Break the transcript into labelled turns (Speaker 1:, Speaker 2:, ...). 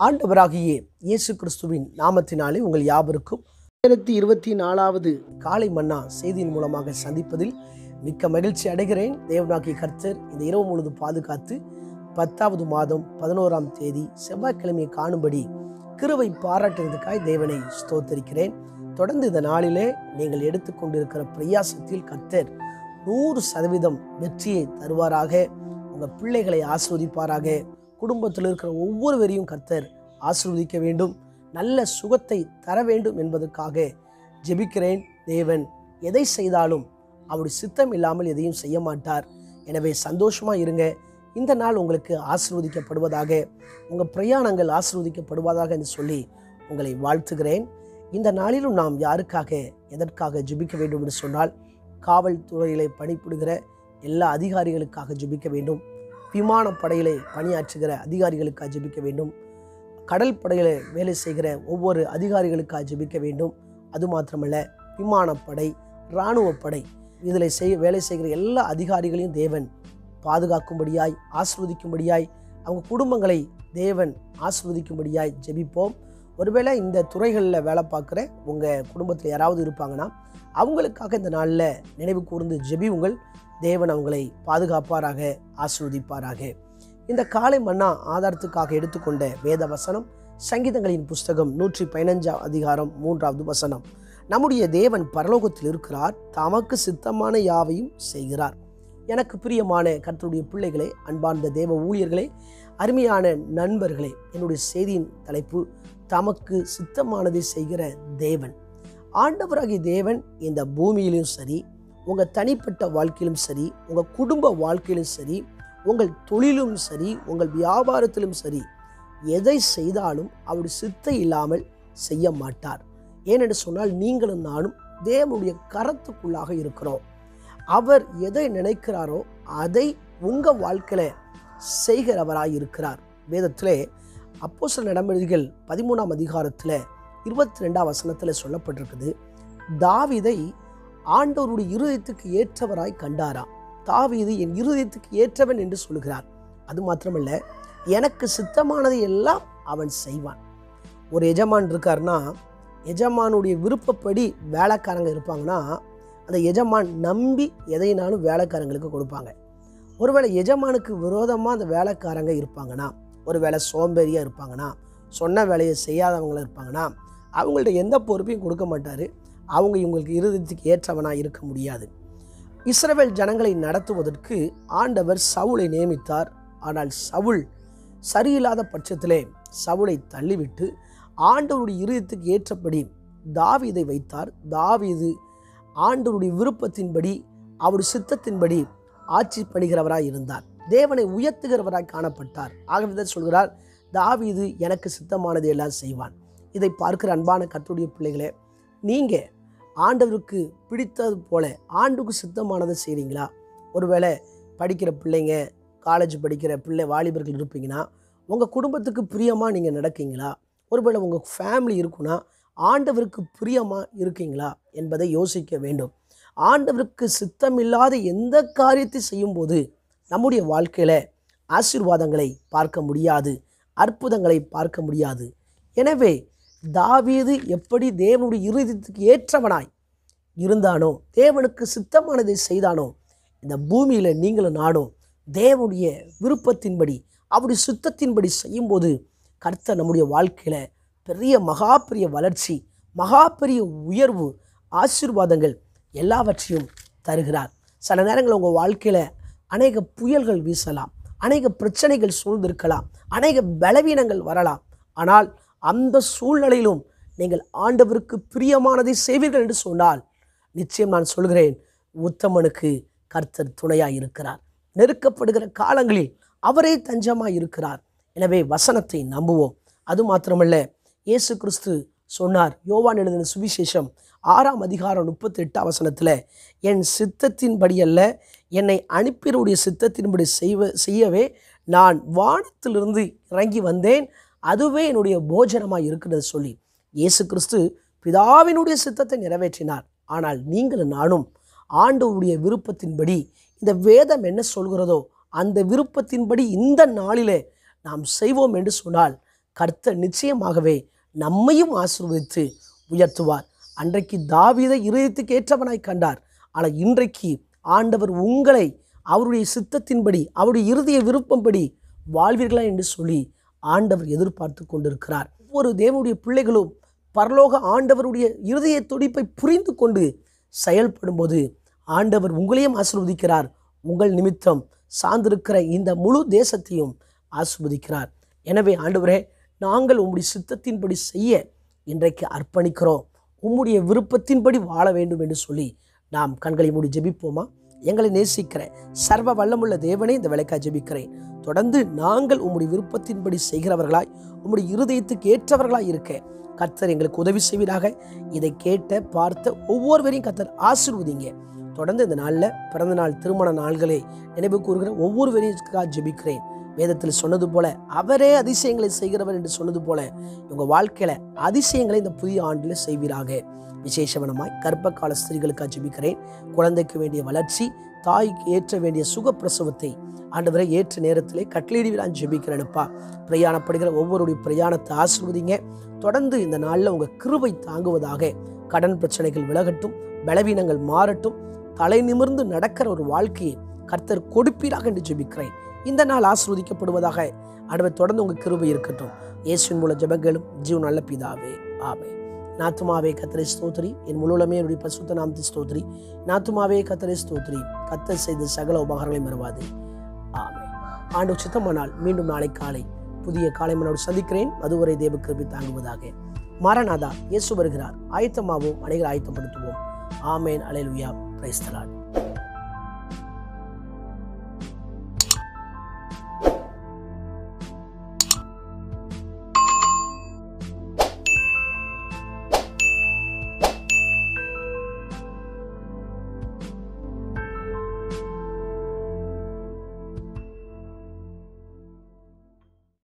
Speaker 1: ஆண்டவராகிய இயேசு கிறிஸ்துவின் நாமத்தினாலே உங்கள் யாவருக்கும் ஆயிரத்தி இருபத்தி நாலாவது காலை மன்னா செய்தியின் மூலமாக சந்திப்பதில் மிக்க மகிழ்ச்சி அடைகிறேன் தேவனாகிய கர்த்தர் இந்த இரவு முழுது பாதுகாத்து பத்தாவது மாதம் பதினோராம் தேதி செவ்வாய்க்கிழமையை காணும்படி கிருவை பாராட்டுறதுக்காய் தேவனை ஸ்தோத்தரிக்கிறேன் தொடர்ந்து இந்த நாளிலே நீங்கள் எடுத்துக்கொண்டிருக்கிற பிரயாசத்தில் கர்த்தர் நூறு சதவீதம் வெற்றியை தருவாராக உங்கள் பிள்ளைகளை ஆஸ்வதிப்பாராக குடும்பத்தில் இருக்கிற ஒவ்வொருவரையும் கர்த்தர் ஆசீர்வதிக்க வேண்டும் நல்ல சுகத்தை தர வேண்டும் என்பதற்காக ஜெபிக்கிறேன் தேவன் எதை செய்தாலும் அவருடைய சித்தம் இல்லாமல் எதையும் செய்ய மாட்டார் எனவே சந்தோஷமா இருங்க இந்த நாள் உங்களுக்கு ஆசீர்வதிக்கப்படுவதாக உங்கள் பிரயாணங்கள் ஆசீர்வதிக்கப்படுவதாக என்று சொல்லி உங்களை வாழ்த்துகிறேன் இந்த நாளிலும் நாம் யாருக்காக எதற்காக ஜெபிக்க வேண்டும் என்று சொன்னால் காவல்துறையிலே பணிபுரிகிற எல்லா அதிகாரிகளுக்காக ஜெபிக்க வேண்டும் விமானப்படையிலே பணியாற்றுகிற அதிகாரிகளுக்காக ஜெபிக்க வேண்டும் கடல் படையிலே வேலை செய்கிற ஒவ்வொரு அதிகாரிகளுக்காக ஜெபிக்க வேண்டும் அது மாத்திரமல்ல விமானப்படை இராணுவப்படை இதில் செய் வேலை செய்கிற எல்லா அதிகாரிகளையும் தேவன் பாதுகாக்கும்படியாய் ஆசிர்வதிக்கும்படியாய் அவங்க குடும்பங்களை தேவன் ஆசிர்வதிக்கும்படியாய் ஜெபிப்போம் ஒருவேளை இந்த துறைகளில் வேலை பார்க்குற உங்கள் குடும்பத்தில் யாராவது இருப்பாங்கன்னா அவங்களுக்காக இந்த நாளில் நினைவு கூர்ந்து ஜெபியுங்கள் தேவன் அவங்களை பாதுகாப்பாராக ஆசிர்வதிப்பாராக இந்த காலை மன்னா ஆதாரத்துக்காக எடுத்துக்கொண்ட வேத வசனம் சங்கீதங்களின் புஸ்தகம் நூற்றி பதினஞ்சாம் அதிகாரம் மூன்றாவது வசனம் நம்முடைய தேவன் பரலோகத்தில் இருக்கிறார் தமக்கு சித்தமான யாவையும் செய்கிறார் எனக்கு பிரியமான கர்த்தருடைய பிள்ளைகளே அன்பார்ந்த தேவ ஊழியர்களே அருமையான நண்பர்களே என்னுடைய செய்தியின் தலைப்பு தமக்கு சித்தமானதை செய்கிற தேவன் ஆண்டவராகிய தேவன் இந்த பூமியிலும் சரி உங்கள் தனிப்பட்ட வாழ்க்கையிலும் சரி உங்கள் குடும்ப வாழ்க்கையிலும் சரி உங்கள் தொழிலும் சரி உங்கள் வியாபாரத்திலும் சரி எதை செய்தாலும் அவருடைய சித்தை இல்லாமல் செய்ய மாட்டார் ஏனென்று சொன்னால் நீங்களும் நானும் தேவனுடைய கரத்துக்குள்ளாக இருக்கிறோம் அவர் எதை நினைக்கிறாரோ அதை உங்கள் வாழ்க்கையில் செய்கிறவராய் இருக்கிறார் வேதத்திலே அப்போ சில நடவடிக்கைகள் பதிமூணாம் அதிகாரத்தில் இருபத்தி ரெண்டாம் வசனத்தில் சொல்லப்பட்டிருக்குது தாவிதை ஆண்டவருடைய இருதயத்துக்கு ஏற்றவராய் கண்டாராம் தாவீது என் இருதயத்துக்கு ஏற்றவன் என்று சொல்கிறார் அது மாத்திரமல்ல எனக்கு சித்தமானதை எல்லாம் அவன் செய்வான் ஒரு எஜமான் இருக்காருன்னா எஜமானுடைய விருப்பப்படி வேலைக்காரங்க இருப்பாங்கன்னா அந்த எஜமான் நம்பி எதைனாலும் வேலைக்காரங்களுக்கு கொடுப்பாங்க ஒருவேளை எஜமானுக்கு விரோதமாக அந்த வேலைக்காரங்க இருப்பாங்கன்னா ஒருவேளை சோம்பேறியாக இருப்பாங்கன்னா சொன்ன வேலையை செய்யாதவங்கள இருப்பாங்கன்னா அவங்கள்ட்ட எந்த பொறுப்பையும் கொடுக்க மாட்டார் அவங்க இவங்களுக்கு இருதயத்துக்கு ஏற்றவனாக இருக்க முடியாது இஸ்ரவேல் ஜனங்களை நடத்துவதற்கு ஆண்டவர் சவுளை நியமித்தார் ஆனால் சவுல் சரியில்லாத பட்சத்திலே சவுளை தள்ளிவிட்டு ஆண்டவருடைய இருதயத்துக்கு ஏற்றபடி தாவீதை வைத்தார் தாவீது ஆண்டவருடைய விருப்பத்தின்படி அவருடைய சித்தத்தின்படி ஆட்சி பண்ணுகிறவராய் இருந்தார் தேவனை உயர்த்துகிறவராய் காணப்பட்டார் ஆகவே சொல்கிறார் தாவீது எனக்கு சித்தமானதை எல்லாம் செய்வான் இதை பார்க்கிற அன்பான கத்துடைய பிள்ளைகளே நீங்கள் ஆண்டவருக்கு பிடித்தது போல ஆண்டுக்கு சித்தமானதை செய்கிறீங்களா ஒருவேளை படிக்கிற பிள்ளைங்க காலேஜ் படிக்கிற பிள்ளை வாலிபர்கள் இருப்பீங்கன்னா உங்கள் குடும்பத்துக்கு பிரியமாக நீங்கள் நடக்கீங்களா ஒருவேளை உங்கள் ஃபேமிலி இருக்குன்னா ஆண்டவருக்கு பிரியமாக இருக்கீங்களா என்பதை யோசிக்க வேண்டும் ஆண்டவருக்கு சித்தமில்லாத எந்த காரியத்தை செய்யும்போது நம்முடைய வாழ்க்கையில் ஆசீர்வாதங்களை பார்க்க முடியாது அற்புதங்களை பார்க்க முடியாது எனவே தாவீது எப்படி தேவனுடைய இருதயத்துக்கு ஏற்றவனாய் இருந்தானோ தேவனுக்கு சித்தமானதை செய்தானோ இந்த பூமியில் நீங்களும் நானும் தேவனுடைய விருப்பத்தின்படி அவருடைய சுத்தத்தின்படி செய்யும்போது கர்த்தர் நம்முடைய வாழ்க்கையில் பெரிய மகா பெரிய வளர்ச்சி மகா பெரிய உயர்வு ஆசீர்வாதங்கள் எல்லாவற்றையும் தருகிறார் சில நேரங்களில் உங்கள் வாழ்க்கையில் அநேக புயல்கள் வீசலாம் அநேக பிரச்சனைகள் சூழ்ந்திருக்கலாம் அநேக பலவீனங்கள் வரலாம் ஆனால் அந்த சூழ்நிலையிலும் நீங்கள் ஆண்டவருக்கு பிரியமானதை செய்வீர்கள் என்று சொன்னால் நிச்சயம் நான் சொல்கிறேன் உத்தமனுக்கு கர்த்தர் துணையாக இருக்கிறார் நெருக்கப்படுகிற காலங்களில் அவரே தஞ்சமாக இருக்கிறார் எனவே வசனத்தை நம்புவோம் அது மாத்திரமல்ல இயேசு கிறிஸ்து சொன்னார் யோவான் எழுதின சுவிசேஷம் ஆறாம் அதிகாரம் முப்பத்தி எட்டாம் வசனத்தில் என் சித்தத்தின்படி அல்ல என்னை அனுப்பியருடைய சித்தத்தின்படி செய்வ செய்யவே நான் வானத்திலிருந்து இறங்கி வந்தேன் அதுவே என்னுடைய போஜனமாக இருக்கிறது சொல்லி இயேசு கிறிஸ்து பிதாவினுடைய சித்தத்தை நிறைவேற்றினார் ஆனால் நீங்களும் நானும் ஆண்டவருடைய விருப்பத்தின்படி இந்த வேதம் என்ன சொல்கிறதோ அந்த விருப்பத்தின்படி இந்த நாளிலே நாம் செய்வோம் என்று சொன்னால் கர்த்தர் நிச்சயமாகவே நம்மையும் ஆசீர்வதித்து உயர்த்துவார் அன்றைக்கு தாவீதை இருதயத்துக்கு ஏற்றவனாய் கண்டார் ஆனால் இன்றைக்கு ஆண்டவர் உங்களை அவருடைய சித்தத்தின்படி அவருடைய இருதய விருப்பம்படி வாழ்வீர்களா என்று சொல்லி ஆண்டவர் எதிர்பார்த்து கொண்டிருக்கிறார் ஒவ்வொரு தேவனுடைய பிள்ளைகளும் பரலோக ஆண்டவருடைய இருதய துடிப்பை புரிந்து கொண்டு செயல்படும்போது ஆண்டவர் உங்களையும் ஆசீர்வதிக்கிறார் உங்கள் நிமித்தம் சார்ந்திருக்கிற இந்த முழு தேசத்தையும் ஆசீர்வதிக்கிறார் எனவே ஆண்டவரே நாங்கள் உம்முடைய சித்தத்தின்படி செய்ய இன்றைக்கு அர்ப்பணிக்கிறோம் உம்முடைய விருப்பத்தின்படி வாழ வேண்டும் என்று சொல்லி நாம் கண்களை மூடி ஜெபிப்போமா எங்களை நேசிக்கிற சர்வ வல்லமுள்ள தேவனே இந்த வேலைக்காக ஜெபிக்கிறேன் தொடர்ந்து நாங்கள் உம்முடைய விருப்பத்தின்படி செய்கிறவர்களாய் உம்முடைய இருதயத்துக்கு ஏற்றவர்களாய் இருக்க கர்த்தர் எங்களுக்கு உதவி செய்வீராக இதை கேட்ட பார்த்த ஒவ்வொருவரையும் கர்த்தர் ஆசீர்வதிங்க தொடர்ந்து இந்த நாளில் பிறந்த நாள் திருமண நாள்களை நினைவு கூறுகிற ஒவ்வொருவரையும் ஜெபிக்கிறேன் வேதத்தில் சொன்னது போல அவரே அதிசயங்களை செய்கிறவர் என்று சொன்னது போல உங்க வாழ்க்கையில அதிசயங்களை இந்த புதிய ஆண்டில் செய்வீராக விசேஷவனமாய் கர்ப்ப கால ஸ்திரீகளுக்காக ஜெபிக்கிறேன் குழந்தைக்கு வேண்டிய வளர்ச்சி தாய்க்கு ஏற்ற வேண்டிய சுகப்பிரசவத்தை ஆண்டவரை ஏற்ற நேரத்திலே கட்டளையிடுவீரான் ஜெபிக்கிறேன்ப்பா பிரயாணப்படுகிற ஒவ்வொருடைய பிரயாணத்தை ஆசிர்வதிங்க தொடர்ந்து இந்த நாளில் உங்க கிருபை தாங்குவதாக கடன் பிரச்சனைகள் விலகட்டும் பலவீனங்கள் மாறட்டும் தலை நிமிர்ந்து நடக்கிற ஒரு வாழ்க்கையை கர்த்தர் கொடுப்பீராக என்று ஜெபிக்கிறேன் இந்த நாள் ஆசிர்வதிக்கப்படுவதாக ஆண்டவர் தொடர்ந்து உங்க கிருபை இருக்கட்டும் இயேசுவின் மூல ஜெபங்களும் ஜீவன் நல்ல பிதாவே ஆமே நாத்துமாவே கத்தரை ஸ்தோத்ரி என் முழுலமே என்னுடைய பசுத்த நாமத்தை ஸ்தோத்ரி நாத்துமாவே கத்தரை ஸ்தோத்ரி கத்தர் செய்த சகல உபகாரங்களை மறவாது ஆமே ஆண்டு சித்தமானால் மீண்டும் நாளை காலை புதிய காலை மனோடு சந்திக்கிறேன் அதுவரை தேவ கிருபை தாங்குவதாக மாரநாதா இயேசு வருகிறார் ஆயத்தமாவோம் அனைவரை ஆயத்தப்படுத்துவோம் ஆமேன் அலையலுயா பிரைஸ்தலாட்